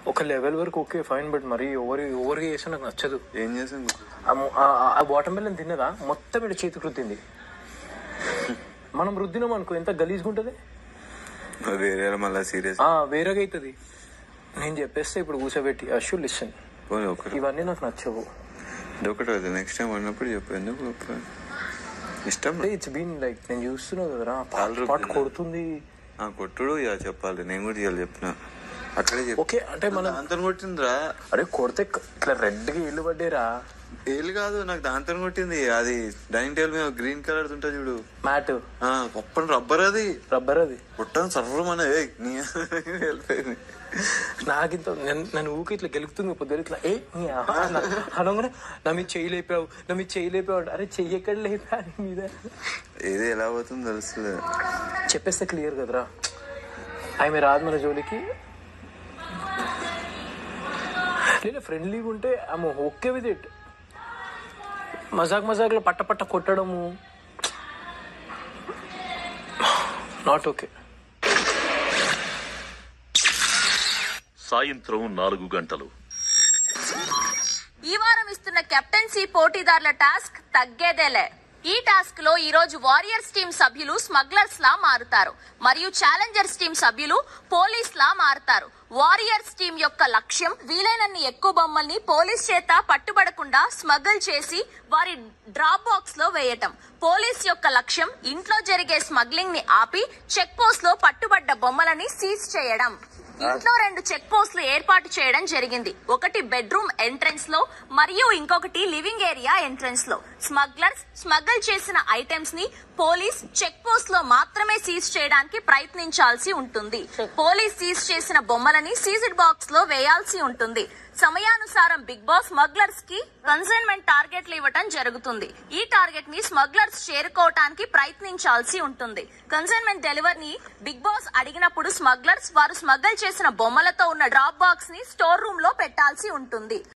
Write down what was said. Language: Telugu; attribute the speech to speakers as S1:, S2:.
S1: ఒక లెవెల్ వరకు ఓకే ఫైన్ బట్ మరి ఓవర్ ఓవర్గా చేస్తే నాకు నచ్చదు
S2: ఏం చేసాం
S1: ఆ వాటర్ మెలన్ తిన్నదా మొత్తం ఇక్కడ చేతికి రుద్దింది మనం రుద్దినాం అనుకో ఎంత గలీజ్గా ఉంటుంది
S2: వేరే మళ్ళీ సీరియస్
S1: ఆ వేరేగా అవుతుంది నేను చెప్పేస్తే ఇప్పుడు కూర్చోబెట్టి అష్యూ లిసన్
S2: పోనీ ఒకటి
S1: ఇవన్నీ నాకు నచ్చవు
S2: ఒకటి అవుతుంది నెక్స్ట్ టైం ఉన్నప్పుడు చెప్పు ఎందుకు చెప్పు? ఇష్టం
S1: అంటే ఇట్స్ బీన్ లైక్ నేను చూస్తున్నా కదరా
S2: పాలు
S1: పాటు
S2: రుద్దినా.
S1: కొడుతుంది
S2: ఆ కొట్టుడు ఇక చెప్పాలి నేను కూడా ఇవాళ చెప్పిన అక్కడే చెప్పు
S1: ఓకే అంటే మనం
S2: దాంతో కొట్టిందిరా
S1: అరే కొడితే ఇట్లా రెడ్గా ఇల్లు పడ్డేరా
S2: ఏళ్ళు కాదు నాకు దాంతో కొట్టింది అది డైనింగ్ టేబుల్ మీద గ్రీన్ కలర్ ఉంటుంది చూడు
S1: మ్యాట్
S2: ఆ పప్పని రబ్బర్ అది
S1: రబ్బర్ అది
S2: పుట్టని సర్రమనే ఏయ్, నీ వెళ్ళిపోయింది
S1: నాకింత నేను- నన్ను ఊకి ఇట్లా గెలుకుతుంది పొద్దున ఇట్లా ఏ నీ ఆహా అన్న- అనగానే నా మీద చెయ్యి లేపావు నా మీద చెయ్యి లేపావు అరే చెయ్యి ఎక్కడ లేపా నీ మీద
S2: ఏది ఎలా పోతుందో తెలుస్తుంది
S1: చెప్పేస్తే క్లియర్ కదరా ఆమె రాదు మన జోలికి లేదా ఫ్రెండ్లీగా ఉంటే ఆమె ఓకే విత్ ఇట్ మజాక్ మజాక్లో పట్ట పట్ట కొట్టడము నాట్ ఓకే
S3: సాయంత్రం నాలుగు గంటలు
S4: ఈ వారం ఇస్తున్న కెప్టెన్సీ పోటీదారుల టాస్క్ తగ్గేదేలే ఈ టాస్క్ లో ఈ రోజు వారియర్స్ టీం సభ్యులు స్మగ్లర్స్ లా మారుతారు మరియు ఛాలెంజర్స్ టీం సభ్యులు పోలీస్ లా మారుతారు వారియర్స్ టీం యొక్క లక్ష్యం వీలైనన్ని ఎక్కువ బొమ్మల్ని పోలీస్ చేత పట్టుబడకుండా స్మగుల్ చేసి వారి డ్రాప్ బాక్స్ లో వేయటం పోలీస్ యొక్క లక్ష్యం ఇంట్లో జరిగే స్మగ్లింగ్ ని ఆపి చెక్ పోస్ట్ లో పట్టుబడ్డ బొమ్మలని సీజ్ చేయడం ఇంట్లో రెండు చెక్ పోస్టులు ఏర్పాటు చేయడం జరిగింది ఒకటి బెడ్రూమ్ ఎంట్రన్స్ లో మరియు ఇంకొకటి లివింగ్ ఏరియా ఎంట్రన్స్ లో స్మగ్లర్స్ స్మగ్ల్ చేసిన ఐటమ్స్ ని పోలీస్ చెక్ పోస్ట్ లో మాత్రమే సీజ్ చేయడానికి ప్రయత్నించాల్సి ఉంటుంది పోలీస్ సీజ్ చేసిన బొమ్మలని సీజ్డ్ బాక్స్ లో వేయాల్సి ఉంటుంది సమయానుసారం బిగ్ బాస్ స్మగ్లర్స్ కి కన్సైన్మెంట్ టార్గెట్లు ఇవ్వటం జరుగుతుంది ఈ టార్గెట్ ని స్మగ్లర్స్ చేరుకోవటానికి ప్రయత్నించాల్సి ఉంటుంది కన్సైన్మెంట్ డెలివరీని బిగ్ బాస్ అడిగినప్పుడు స్మగ్లర్స్ వారు స్మగ్ల్ చేసిన బొమ్మలతో ఉన్న డ్రాప్ బాక్స్ ని స్టోర్ రూమ్ లో పెట్టాల్సి ఉంటుంది